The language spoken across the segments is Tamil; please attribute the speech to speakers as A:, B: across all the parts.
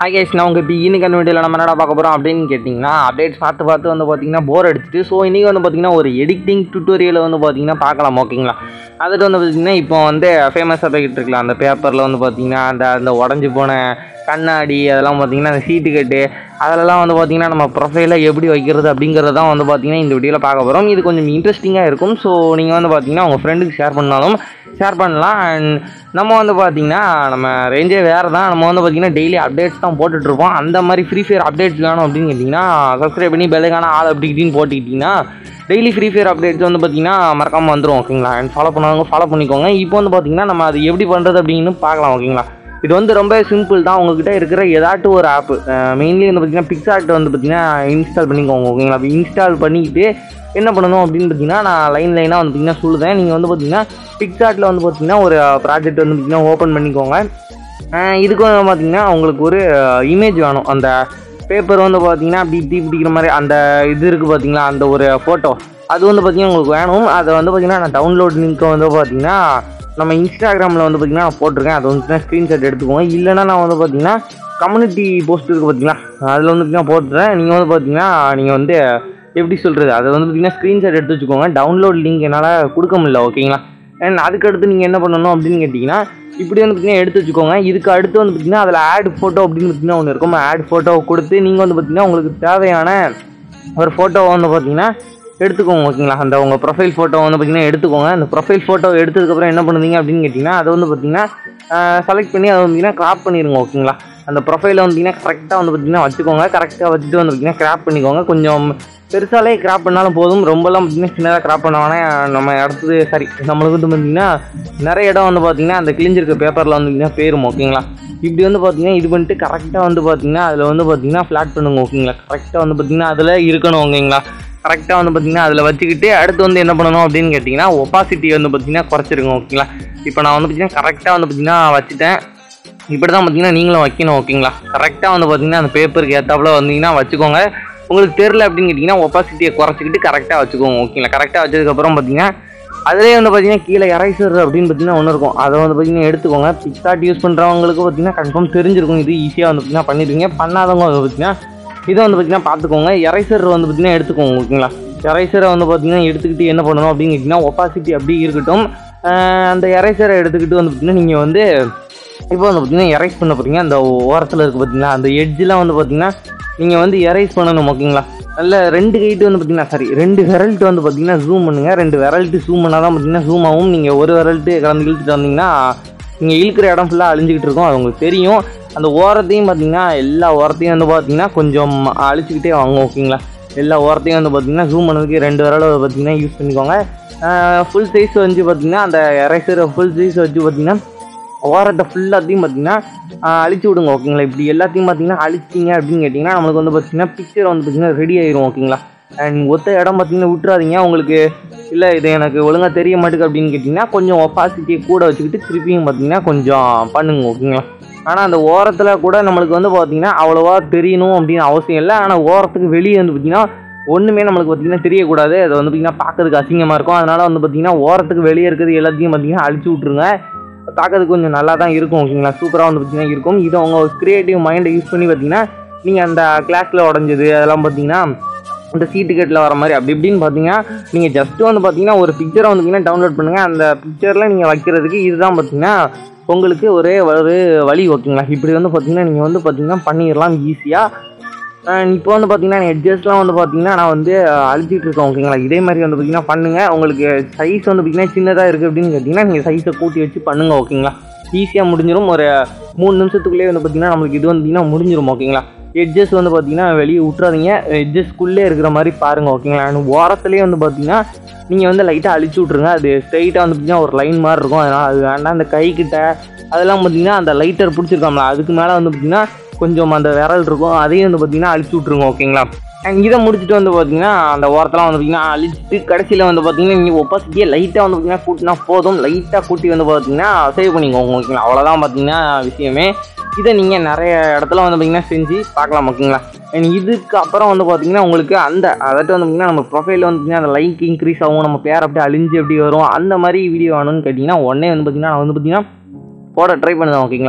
A: ஆகேஷ் நான் உங்கள் இப்போ இன்னைக்கு வீடியோவில் நம்ம என்னடா பார்க்க போகிறோம் அப்படின்னு கேட்டிங்கன்னா அப்டேட்ஸ் பார்த்து பார்த்து வந்து பார்த்தீங்கன்னா போர் அடிச்சிட்டு ஸோ இன்றைக்கி வந்து பார்த்தீங்கன்னா ஒரு எடிட்டிங் டுட்டோரியலை வந்து பார்த்தீங்கன்னா பார்க்கலாம் ஓகேங்களா அதுட்டு வந்து பார்த்தீங்கன்னா இப்போ வந்து ஃபேமஸாக போய்கிட்டு இருக்கலாம் அந்த பேப்பரில் வந்து பார்த்தீங்கன்னா அந்த அந்த உடஞ்சி போன கண்ணாடி அதெல்லாம் பார்த்தீங்கன்னா அந்த சீட்டு கட்டு அதிலலாம் வந்து பார்த்தீங்கன்னா நம்ம ப்ரொஃபைலை எப்படி வைக்கிறது அப்படிங்கிறது தான் வந்து பார்த்தீங்கன்னா இந்த வீடியோவில் பார்க்க போகிறோம் இது கொஞ்சம் இன்ட்ரெஸ்டிங்காக இருக்கும் ஸோ நீங்கள் வந்து பார்த்தீங்கன்னா உங்கள் ஃப்ரெண்டுக்கு ஷேர் பண்ணாலும் ஷேர் பண்ணலாம் அண்ட் நம்ம வந்து பார்த்தீங்கன்னா நம்ம ரேஞ்சே வேறு தான் நம்ம வந்து பார்த்தீங்கன்னா டெய்லி அப்டேட்ஸ் தான் போட்டுட்ருப்போம் அந்த மாதிரி ஃப்ரீ ஃபயர் அப்டேட்ஸ் வேணும் அப்படின்னு கேட்டிங்கன்னா சப்ஸ்கிரைப் பண்ணி பெல்லுக்கான ஆள் அப்படி இப்படின்னு போட்டுக்கிட்டிங்கன்னா டெய்லி ஃப்ரீ ஃபயர் அப்டேட்ஸ் வந்து பார்த்தீங்கன்னா மறக்காமல் வந்துடும் ஓகேங்களா அண்ட் ஃபாலோ பண்ணாதவங்க ஃபாலோ பண்ணிக்கோங்க இப்போ வந்து பார்த்தீங்கன்னா நம்ம அது எப்படி பண்ணுறது அப்படின்னு பார்க்கலாம் ஓகேங்களா இது வந்து ரொம்ப சிம்பிள் தான் உங்ககிட்ட இருக்கிற ஏதாட்டும் ஒரு ஆப்பு மெயின்லி வந்து பார்த்தீங்கன்னா பிக்சார்ட் வந்து பார்த்தீங்கன்னா இன்ஸ்டால் பண்ணிக்கோங்க ஓகேங்களா அப்போ இன்ஸ்டால் பண்ணிக்கிட்டு என்ன பண்ணணும் அப்படின்னு பார்த்தீங்கன்னா நான் லைன் லைனாக வந்து பார்த்தீங்கன்னா சொல்லுதேன் நீங்கள் வந்து பார்த்தீங்கன்னா பிக்சார்ட்டில் வந்து பார்த்தீங்கன்னா ஒரு ப்ராஜெக்ட் வந்து பார்த்தீங்கன்னா ஓப்பன் பண்ணிக்கோங்க அஹ் இதுக்கு வந்து பார்த்தீங்கன்னா உங்களுக்கு ஒரு இமேஜ் வேணும் அந்த பேப்பர் வந்து பார்த்தீங்கன்னா அப்படி தீ பிடிக்கிற மாதிரி அந்த இது இருக்குது பார்த்தீங்களா அந்த ஒரு ஃபோட்டோ அது வந்து பார்த்தீங்கன்னா உங்களுக்கு வேணும் அதை வந்து பார்த்தீங்கன்னா நான் டவுன்லோட் லிங்க்கை வந்து பார்த்தீங்கன்னா நம்ம இன்ஸ்டாகிராமில் வந்து பார்த்தீங்கன்னா நான் போட்டிருக்கேன் அதை வந்து ஸ்க்ரீன்ஷாட் எடுத்துக்கோங்க இல்லைன்னா நான் வந்து பார்த்தீங்கன்னா கம்யூனிட்டி போஸ்ட் இருக்குது பார்த்தீங்களா அதில் வந்து பார்த்தீங்கன்னா போட்டுறேன் நீங்கள் வந்து பார்த்தீங்கன்னா நீங்கள் வந்து எப்படி சொல்கிறது அதை வந்து பார்த்தீங்கன்னா ஸ்க்ரீன்ஷாட் எடுத்து வச்சுக்கோங்க டவுன்லோட் லிங்க் என்னால் கொடுக்க முடியல ஓகேங்களா அண்ட் அதுக்கடுத்து நீங்கள் என்ன பண்ணணும் அப்படின்னு கேட்டிங்கன்னா இப்படி வந்து பார்த்தீங்கன்னா எடுத்து வச்சுக்கோங்க இதுக்கு அடுத்து வந்து பார்த்தீங்கன்னா அதில் ஆட் ஃபோட்டோ அப்படின்னு பார்த்தீங்கன்னா ஒன்று இருக்கும் ஆட் ஃபோட்டோ கொடுத்து நீங்கள் வந்து பார்த்தீங்கன்னா உங்களுக்கு தேவையான ஒரு ஃபோட்டோவை வந்து பார்த்தீங்கன்னா எடுத்துக்கோங்க ஓகேங்களா அந்த உங்கள் ப்ரொஃபைல் ஃபோட்டோ வந்து பார்த்தீங்கன்னா எடுத்துக்கோங்க அந்த ப்ரொஃபைல் ஃபோட்டோ எடுத்ததுக்கப்புறம் என்ன பண்ணுவீங்க அப்படின்னு கேட்டிங்கன்னா அதை வந்து பார்த்தீங்கன்னா செலக்ட் பண்ணி அதை வந்து கிராப் பண்ணிடுங்க ஓகேங்களா அந்த ப்ரொஃபைலை வந்தீங்கன்னா கரெக்டாக வந்து பார்த்தீங்கன்னா வச்சுக்கோங்க கரெக்டாக வச்சுட்டு வந்து பார்த்தீங்கன்னா கிராப் பண்ணிக்கோங்க கொஞ்சம் பெருசாலே கிராப் பண்ணாலும் போதும் ரொம்பலாம் பார்த்தீங்கன்னா சின்னதாக கிராப் பண்ண வேணாம் நம்ம அடுத்தது சரி நம்மளுக்கு வந்து பார்த்தீங்கன்னா நிறைய இடம் வந்து பார்த்தீங்கன்னா அந்த கிழிஞ்சிருக்க பேப்பரில் வந்து பார்த்தீங்கன்னா பேரும் ஓகேங்களா இப்படி வந்து பார்த்தீங்கன்னா இது பண்ணிட்டு கரெக்டாக வந்து பார்த்தீங்கன்னா அதில் வந்து பார்த்தீங்கன்னா ஃப்ளாட் பண்ணுங்க ஓகேங்களா கரெக்டாக வந்து பார்த்தீங்கன்னா அதில் இருக்கணும் ஓகேங்களா கரெக்டாக வந்து பார்த்தீங்கன்னா அதில் வச்சுக்கிட்டு அடுத்து வந்து என்ன பண்ணணும் அப்படின்னு கேட்டிங்கன்னா ஒப்பாசிட்டி வந்து பார்த்தீங்கன்னா குறைச்சிருங்க ஓகேங்களா இப்போ நான் வந்து பார்த்தீங்கன்னா கரெக்டாக வந்து பார்த்தீங்கன்னா வச்சுட்டேன் இப்படி தான் பார்த்தீங்கன்னா நீங்களும் வைக்கணும் ஓகேங்களா கரெக்டாக வந்து பார்த்தீங்கன்னா அந்த பேப்பருக்கு ஏற்றாப்புல வந்தீங்கன்னா வச்சுக்கோங்க உங்களுக்கு தெரில அப்படின்னு கேட்டிங்கன்னா ஒப்பாசிட்டியை குறைச்சிக்கிட்டு கரெக்டாக வச்சுக்கோங்க ஓகேங்களா கரெக்டாக வச்சதுக்கப்புறம் பார்த்தீங்கன்னா அதிலே வந்து பார்த்தீங்கன்னா கீழே எரைசர் அப்படின்னு பார்த்தீங்கன்னா ஒன்று இருக்கும் அதை வந்து பார்த்தீங்கன்னா எடுத்துக்கோங்க பிக்சார்ட் யூஸ் பண்ணுறவங்களுக்கு பார்த்தீங்கன்னா கன்ஃபார்ம் தெரிஞ்சிருக்கும் இது ஈஸியாக வந்து பார்த்தீங்கன்னா பண்ணிடுவீங்க பண்ணாதவங்க வந்து பார்த்தீங்கன்னா இதை வந்து பார்த்தீங்கன்னா பார்த்துக்கோங்க எரைசர் வந்து பார்த்தீங்கன்னா எடுத்துக்கோங்க ஓகேங்களா எரைசரை வந்து பார்த்தீங்கன்னா எடுத்துக்கிட்டு என்ன பண்ணணும் அப்படின்னு கேட்டிங்கன்னா ஒப்பாசிட்டி அப்படி இருக்கட்டும் ஆஹ் அந்த எரைசரை எடுத்துக்கிட்டு வந்து பார்த்தீங்கன்னா நீங்கள் வந்து இப்போ வந்து பார்த்தீங்கன்னா எரைஸ் பண்ண போகிறீங்க அந்த ஓரத்தில் இருக்குது பார்த்தீங்களா அந்த எட்ஜெலாம் வந்து பார்த்தீங்கன்னா நீங்கள் வந்து எரைஸ் பண்ணணும் ஓகேங்களா நல்ல ரெண்டு கைட்டு வந்து பார்த்தீங்கன்னா சாரி ரெண்டு விரல்ட்டு வந்து பார்த்தீங்கன்னா ஜூம் பண்ணுங்கள் ரெண்டு விரல்ட்டு ஜூம் பண்ணால் தான் பார்த்தீங்கன்னா ஜூம் ஆகும் நீங்கள் ஒரு விரல்ட்டு கலந்து இழுத்துட்டு வந்தீங்கன்னா நீங்கள் இழுக்கிற இடம் ஃபுல்லாக அழிஞ்சிக்கிட்டு இருக்கும் அது உங்களுக்கு தெரியும் அந்த ஓரத்தையும் பார்த்தீங்கன்னா எல்லா ஓரத்தையும் வந்து பார்த்தீங்கன்னா கொஞ்சம் அழிச்சிக்கிட்டே வாங்க ஓகேங்களா எல்லா ஓரத்தையும் வந்து பார்த்தீங்கன்னா ஜூம் பண்ணதுக்கு ரெண்டு விரல் பார்த்தீங்கன்னா யூஸ் பண்ணிக்கோங்க ஃபுல் சைஸ் வந்து பார்த்தீங்கன்னா அந்த எரேசர் ஃபுல் சைஸ் வச்சு பார்த்தீங்கன்னா ஓரத்தை ஃபுல்லாத்தையும் பார்த்தீங்கன்னா அழிச்சு விடுங்க ஓகேங்களா இப்படி எல்லாத்தையும் பார்த்தீங்கன்னா அழிச்சிட்டிங்க அப்படின்னு கேட்டிங்கன்னா நம்மளுக்கு வந்து பார்த்தீங்கன்னா பிக்சர் வந்து பார்த்தீங்கன்னா ரெடி ஆயிரும் ஓகேங்களா அண்ட் ஒத்த இடம் பார்த்தீங்கன்னா விட்டுறாதீங்க உங்களுக்கு இல்லை இது எனக்கு ஒழுங்காக தெரிய மாட்டேங்குது அப்படின்னு கேட்டிங்கன்னா கொஞ்சம் ஒப்பாசிட்டியை கூட வச்சுக்கிட்டு திருப்பியும் பார்த்தீங்கன்னா கொஞ்சம் பண்ணுங்க ஓகேங்களா ஆனால் அந்த ஓரத்தில் கூட நம்மளுக்கு வந்து பார்த்தீங்கன்னா அவ்வளோவா தெரியணும் அப்படின்னு அவசியம் இல்லை ஆனால் ஓரத்துக்கு வெளியே வந்து பார்த்தீங்கன்னா ஒன்றுமே நம்மளுக்கு பார்த்தீங்கன்னா தெரியக்கூடாது அது வந்து பார்த்தீங்கன்னா பார்க்கறதுக்கு அசிங்கமாக இருக்கும் அதனால் வந்து பார்த்தீங்கன்னா ஓரத்துக்கு வெளியே இருக்கிறது எல்லாத்தையும் பார்த்தீங்கன்னா அழிச்சு விட்ருங்க பார்க்கறதுக்கு கொஞ்சம் நல்லா தான் இருக்கும் ஓகேங்களா சூப்பராக வந்து பார்த்தீங்கன்னா இருக்கும் இது உங்கள் க்ரியேட்டிவ் மைண்டை யூஸ் பண்ணி பார்த்தீங்கன்னா நீங்கள் அந்த கிளாஸில் உடஞ்சது அதெல்லாம் பார்த்தீங்கன்னா இந்த சீட்டு கட்டில் வர மாதிரி அப்படி இப்படின்னு பார்த்தீங்கன்னா நீங்கள் ஜஸ்ட்டு வந்து பார்த்தீங்கன்னா ஒரு பிக்சரை வந்து பார்த்தீங்கன்னா டவுன்லோட் பண்ணுங்கள் அந்த பிக்சரில் நீங்கள் வைக்கிறதுக்கு இதுதான் பார்த்தீங்கன்னா உங்களுக்கு ஒரே ஒரு வழி ஓகேங்களா இப்படி வந்து பார்த்தீங்கன்னா நீங்கள் வந்து பார்த்தீங்கன்னா பண்ணிடலாம் ஈஸியாக இப்போ வந்து பார்த்தீங்கன்னா எட்ஜஸ்ட்லாம் வந்து பார்த்தீங்கன்னா நான் வந்து அழிச்சிட்டு இருக்கேன் ஓகேங்களா இதே மாதிரி வந்து பார்த்தீங்கன்னா பண்ணுங்கள் உங்களுக்கு சைஸ் வந்து பார்த்தீங்கன்னா சின்னதாக இருக்குது அப்படின்னு கேட்டிங்கன்னா நீங்கள் சைஸை கூட்டி வச்சு பண்ணுங்கள் ஓகேங்களா ஈஸியாக முடிஞ்சிடும் ஒரு மூணு நிமிஷத்துக்குள்ளேயே வந்து பார்த்தீங்கன்னா நம்மளுக்கு இது வந்து பார்த்தீங்கன்னா முடிஞ்சிடும் ஓகேங்களா எட்ஜஸ் வந்து பார்த்தீங்கன்னா வெளியே விட்றாதீங்க எட்ஜஸ்க்குள்ளே இருக்கிற மாதிரி பாருங்கள் ஓகேங்களா அண்ட் ஓரத்துலேயே வந்து பார்த்தீங்கன்னா நீங்கள் வந்து லைட்டாக அழிச்சு விட்ருங்க அது ஸ்ட்ரைட்டாக வந்து பார்த்தீங்கன்னா ஒரு லைன் மாதிரி இருக்கும் அதனால் அது வேண்டாம் அந்த கைக்கிட்ட அதெல்லாம் பார்த்தீங்கன்னா அந்த லைட்டர் பிடிச்சிருக்காங்களா அதுக்கு மேலே வந்து பார்த்தீங்கன்னா கொஞ்சம் அந்த விரல் இருக்கும் அதையும் வந்து பார்த்தீங்கன்னா அழிச்சு விட்ருங்க ஓகேங்களா அண்ட் இதை முடிச்சுட்டு வந்து பார்த்தீங்கன்னா அந்த ஓரத்தெல்லாம் வந்து பார்த்தீங்கன்னா அழிச்சிட்டு கடைசியில் வந்து பார்த்தீங்கன்னா நீங்கள் ஒப்பாசிட்டியே லைட்டாக வந்து பார்த்தீங்கன்னா கூட்டினா போதும் லைட்டாக கூட்டி வந்து பார்த்தீங்கன்னா சேவ் பண்ணிக்கோங்க ஓகேங்களா அவ்வளோதான் பார்த்தீங்கன்னா விஷயமே இதை நீங்கள் நிறைய இடத்துல வந்து பார்த்தீங்கன்னா செஞ்சு பார்க்கலாம் ஓகேங்களா அண்ட் இதுக்கு அப்புறம் வந்து பார்த்தீங்கன்னா உங்களுக்கு அந்த அதாட்டு வந்து பார்த்தீங்கன்னா நம்ம ப்ரொஃபைலில் வந்து பார்த்தீங்கன்னா அந்த லைக் இன்க்ரீஸ் ஆகும் நம்ம பேர் அப்படியே அழிஞ்சு எப்படி வரும் அந்த மாதிரி வீடியோ வேணும்னு கேட்டிங்கன்னா உடனே வந்து பார்த்தீங்கன்னா நான் வந்து பார்த்தீங்கன்னா போட ட்ரை பண்ணுவேன் ஓகேங்களா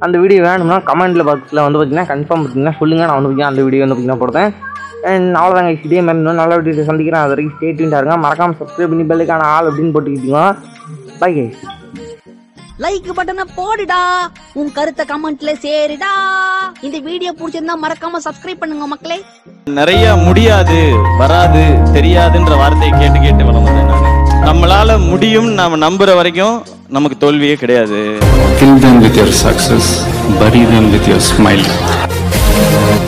A: அந்த வீடியோ வேணும்னா கமெண்ட்டில் பாக்ஸில் வந்து பார்த்தீங்கன்னா கன்ஃபார்ம் பார்த்தீங்கன்னா சொல்லுங்கள் நான் வந்து பார்த்தீங்கன்னா அந்த வீடியோ வந்து பார்த்தீங்கன்னா போடுறேன் அண்ட் அவ்வளோதாங்க இதே மாதிரி இன்னும் நல்ல வீடியோ சந்திக்கிறேன் அது வரைக்கும் ஸ்டேட்மெண்ட்டாக இருங்க மறக்காமல் சப்ஸ்கிரைப் பண்ணி பெல்லுக்கான ஆள் அப்படின்னு போட்டுக்கிட்டீங்க பை கைஸ்
B: லைக் பட்டனை போடுடா உன் கருத்தை கமெண்ட்ல சேருடா இந்த வீடியோ பிடிச்சிருந்தா மறக்காம சப்ஸ்கிரைப் பண்ணுங்க மக்களே
C: நிறைய முடியாது வராது தெரியாதுன்ற வார்த்தையை கேட்டு கேட்டு வளர்ந்தேன் நான் நம்மளால முடியும் நாம நம்புற வரைக்கும் நமக்கு தோல்வியே கிடையாது
D: Kill them with your success, bury them with your smile.